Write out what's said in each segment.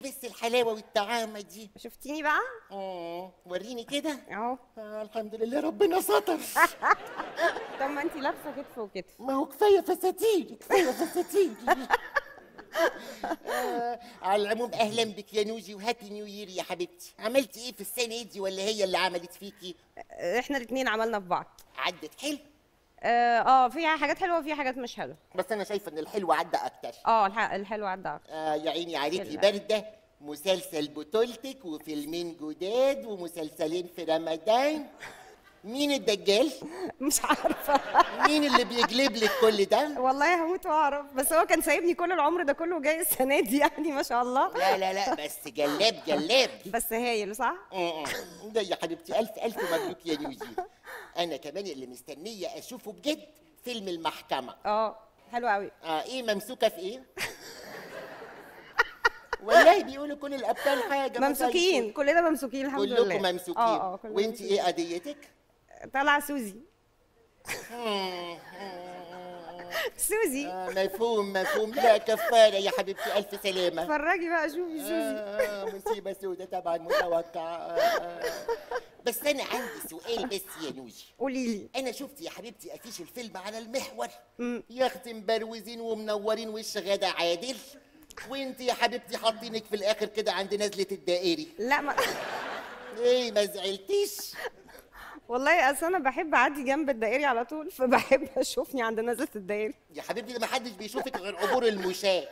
بس الحلاوه والطعامه دي شفتيني بقى اه وريني كده اهو آه الحمد لله ربنا ستر طب ما انت لابسه كتف وكتف ما هو كفايه فساتين كفايه فساتين آه على العموم اهلا بك يا نوجي وهابي نيو يير يا حبيبتي عملتي ايه في السنه دي ولا هي اللي عملت فيكي احنا الاثنين عملنا في بعض عدت حلو اه آه، فيها حاجات حلوه وفيها حاجات مش حلوه بس انا شايفه ان الحلو عدى اكتر اه الح- الحلو عدى أكتر. آه يا عيني عليكي حلو. بارده مسلسل بطولتك وفيلمين جداد ومسلسلين في رمضان مين الدجال مش عارفه مين اللي بيجلب لك كل ده والله هموت واعرف بس هو كان سايبني كل العمر ده كله جاي السنه دي يعني ما شاء الله لا لا لا بس جلاب جلاب بس هايل صح م- م. ده يا حبيبتي الف الف مبروك يا نيوجي انا كمان اللي مستنيه اشوفه بجد فيلم المحكمه اه حلو قوي اه ايه ممسوكه في ايه والله بيقولوا كل الابطال حاجه ما ممسوكين تعرفوا. كلنا ممسوكين الحمد لله كلكم ممسوكين اه اه كلنا وانت ايه قضيتك طالعه سوزي سوزي آه مفهوم مفهوم لا كفاره يا حبيبتي الف سلامه اتفرجي بقى شوفي سوزي آه مصيبه سودة طبعا متوقعه آه آه. بس انا عندي سؤال بس يا نوجي قولي لي انا شفت يا حبيبتي افيش الفيلم على المحور مم. يا اختي مبروزين ومنورين وش غدا عادل وانت يا حبيبتي حاطينك في الاخر كده عند نزله الدائري لا ما ايه ما زعلتيش والله اصل انا بحب اعدي جنب الدائري على طول فبحب اشوفني عند نزله الدائري يا حبيبتي ده ما حدش بيشوفك غير عبور المشاة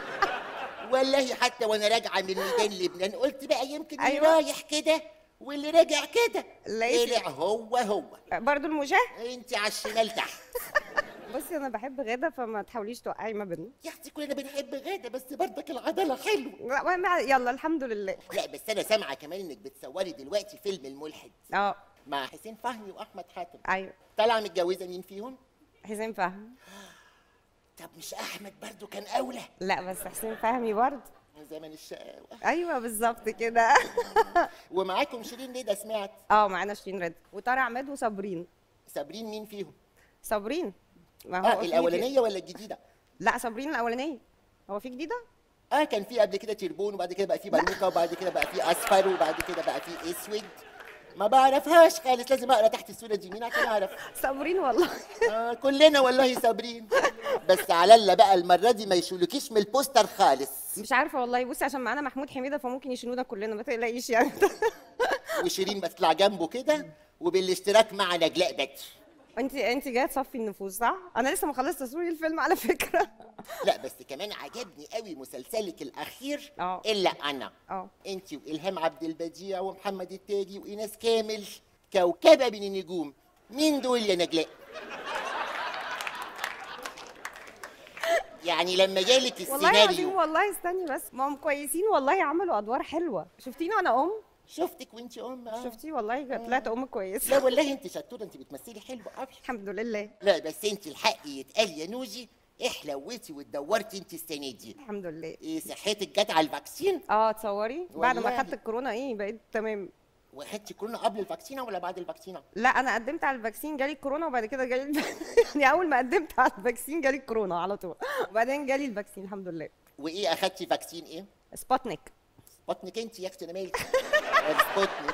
والله حتى وانا راجعه من ميدان لبنان قلت بقى يمكن اللي أيوة. رايح كده واللي راجع كده لقيتي- طلع هو هو برضو المشاه انت على الشمال تحت بصي انا بحب غدا فما تحاوليش توقعي ما بيننا يا اختي كلنا بنحب غاده بس برضك العضله حلوه لا ما- ما- يلا الحمد لله لا بس انا سامعه كمان انك بتصوري دلوقتي فيلم الملحد اه مع حسين فهمي واحمد حاتم ايوه طالعه متجوزه مين فيهم حسين فهمي طب مش احمد برضو كان اولى لا بس حسين فهمي برضه من زمن الشقاوه ايوه بالظبط كده ومعاكم شيرين ليه ده سمعت اه معانا شيرين رضا وطارق عماد وصابرين صابرين مين فيهم صابرين ما اه في- الاولانيه ولا الجديده لا صابرين الاولانيه هو في جديده اه كان في قبل كده تربون وبعد كده بقى في بنوكه وبعد كده بقى في اصفر وبعد كده بقى في اسود ما بعرفهاش خالص لازم اقرا تحت الصوره دي مين عشان اعرف صابرين والله آه كلنا والله صابرين بس على الله بقى المره دي ما يشولكيش من البوستر خالص مش عارفه والله بصي عشان معانا محمود حميده فممكن يشيلونا كلنا ما تقلقيش يعني وشيرين بتطلع جنبه كده وبالاشتراك مع نجلاء بدر انت انت جايه تصفي النفوس صح انا لسه ما خلصت تصوير الفيلم على فكره لا بس كمان عجبني قوي مسلسلك الاخير اه. الا انا اه انت والهام عبد البديع ومحمد التاجي وايناس كامل كوكبه من النجوم مين دول يا نجلاء يعني لما جالك والله العظيم السيناريو والله استني بس ما هم كويسين والله عملوا ادوار حلوه شفتيني وانا ام شفتك وانت ام آه. شفتي والله طلعت ام لا كويسه والله انت شطوره انت بتمثلي حلو قوي الحمد لله لا بس انت الحق يتقال يا نوجي احلوتي واتدورتي انت السنه دي الحمد لله ايه صحتك جت على الفاكسين اه تصوري بعد ما والله. خدت الكورونا ايه بقيت تمام واخدتي كورونا قبل الفاكسينه ولا بعد الفاكسينه لا انا قدمت على الفاكسين جالي الكورونا وبعد كده جالي الب... يعني اول ما قدمت على الفاكسين جالي الكورونا على طول وبعدين جالي الفاكسين الحمد لله وايه اخدتي فاكسين ايه سبوتنيك بطنك انت يا اختي انا مالي بطنك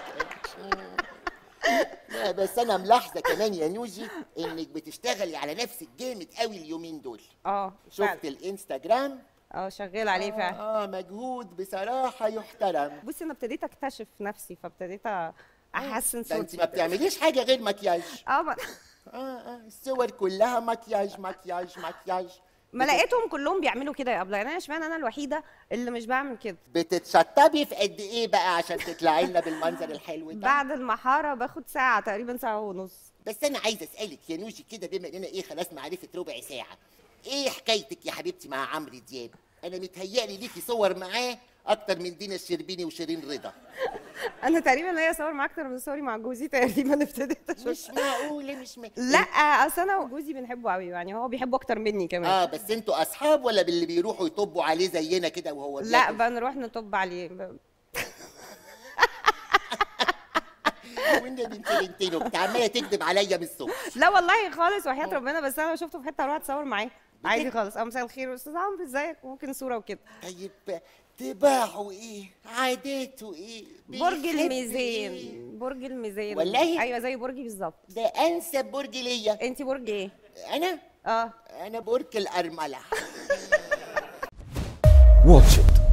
لا بس انا ملاحظه كمان يا نوجي انك بتشتغلي على نفسك جامد قوي اليومين دول اه فعلا. شفت الانستجرام اه شغال عليه فعلا اه مجهود بصراحه يحترم بصي انا ابتديت اكتشف نفسي فابتديت احسن ده انت صوتي ما بتعمليش حاجه غير مكياج اه ما, اه اه الصور كلها مكياج مكياج مكياج ما لقيتهم كلهم بيعملوا كده يا ابله يعني انا اشمعنى انا الوحيده اللي مش بعمل كده بتتشطبي في قد ايه بقى عشان تطلعي لنا بالمنظر الحلو ده بعد المحاره باخد ساعه تقريبا ساعه ونص بس انا عايزه اسالك يا نوجي كده بما اننا ايه خلاص معرفه ربع ساعه ايه حكايتك يا حبيبتي مع عمرو دياب انا متهيألي ليكي صور معاه اكتر من دينا الشربيني وشيرين رضا انا تقريبا ليا صور معاه اكتر من صوري مع جوزي تقريبا ابتديت اشوف مش معقوله مش م... لا اصل انا وجوزي بنحبه قوي يعني هو بيحبه اكتر مني كمان اه بس انتوا اصحاب ولا باللي بيروحوا يطبوا عليه زينا كده وهو لا بياكل؟ بنروح نطب عليه ب- والنبي انت بنتين وبتاع عماله تكذب عليا من الصبح لا والله خالص وحياه ربنا بس انا لو شفته في حته اروح اتصور معاه عادي خالص اه مساء الخير استاذ عمرو ازيك ممكن صوره وكده طيب طباعه ايه عاداته ايه برج بيحب إيه؟ الميزان برج الميزان والله؟ ايوه زي برجي بالظبط ده انسب برج ليا انت برج ايه انا اه انا برج الارمله واتش إت